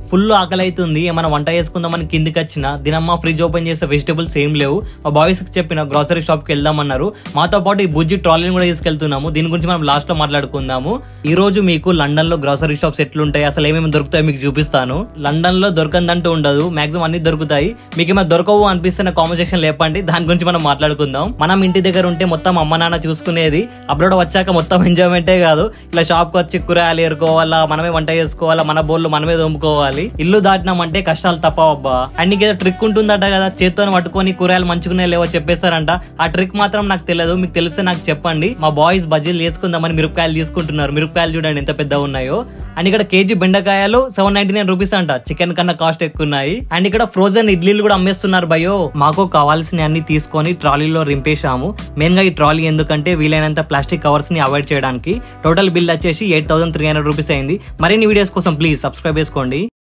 full ఆకలి అవుతుంది ఏమైనా వంట చేసుకుందామని కిందికి వచ్చిన దినమ్మ ఫ్రిడ్జ్ ఓపెన్ చేసే వెజిటబుల్స్ ఏం లేవు మా బాయ్స్ కి చెప్పిన గ్రాసరీ షాప్ కి వెళ్దామన్నారు మాతో పాటు ఈ బుజ్జి ట్రాలీని కూడా తీసుకెళ్తున్నాము దీని గురించి మనం లాస్ట్ లో మాట్లాడుకుందాము ఈ రోజు మీకు లండన్ లో గ్రాసరీ షాప్స్ ఎట్లుంటాయి అసలు ఏమేమి దొరుకుతాయో మీకు చూపిస్తాను లండన్ లో దొరకందంటూ ఉండదు మాక్సిమం అన్ని దొరుకుతాయి మీకు ఏమైనా దొరకవు అనిపిస్తే నా కామెంట్ సెక్షన్ లేపండి దాని గురించి మనం మాట్లాడుకుందాం మనం ఇంటి దగ్గర ఉంటే మొత్తం అమ్మ నాన్న చూసుకునేది అబ్రాడ్ వచ్చాక మొత్తం ఎంజాయ్మెంటే కాదు ఇలా షాప్ కి వచ్చి కూరగాయలు ఏరుకోవాలా మనమే వంట చేసుకోవాలా మన బోళ్ళు మనమే తోముకోవాలి ఇల్లు దాటినామంటే కష్టాలు తప్పవబ్బా అండ్ నీకు ఏదో ట్రిక్ ఉంటుందట కదా చేత్తో పట్టుకొని కూరగాయలు మంచుకునే లేవో చెప్పేస్తారంట ఆ ట్రిక్ మాత్రం నాకు తెలియదు మీకు తెలిస్తే నాకు చెప్పండి మా బాయ్స్ బజ్జీలు చేసుకుందామని మిరపకాయలు తీసుకుంటున్నారు మిరపకాయలు చూడండి ఎంత పెద్దగా ఉన్నాయో అండ్ ఇక్కడ కేజీ బెండకాయలు సెవెన్ నైన్టీ నైన్ రూపీస్ అంట చికెన్ కన్నా కాస్ట్ ఎక్కువ ఉన్నాయి అండ్ ఇక్కడ ఫ్రోజన్ ఇడ్లీలు కూడా అమ్మేస్తున్నారు భయో మాకు కావాల్సిన అన్ని తీసుకొని ట్రాలీలో రింపేశాము మెయిన్ గా ఈ ట్రాలీ ఎందుకంటే వీలైనంత ప్లాస్టిక్ కవర్స్ ని అవాయిడ్ చేయడానికి టోటల్ బిల్ వచ్చేసి eight thousand three hundred rupees అయింది మరిన్ని వీడియోస్ కోసం ప్లీజ్ సబ్స్క్రైబ్ చేసుకోండి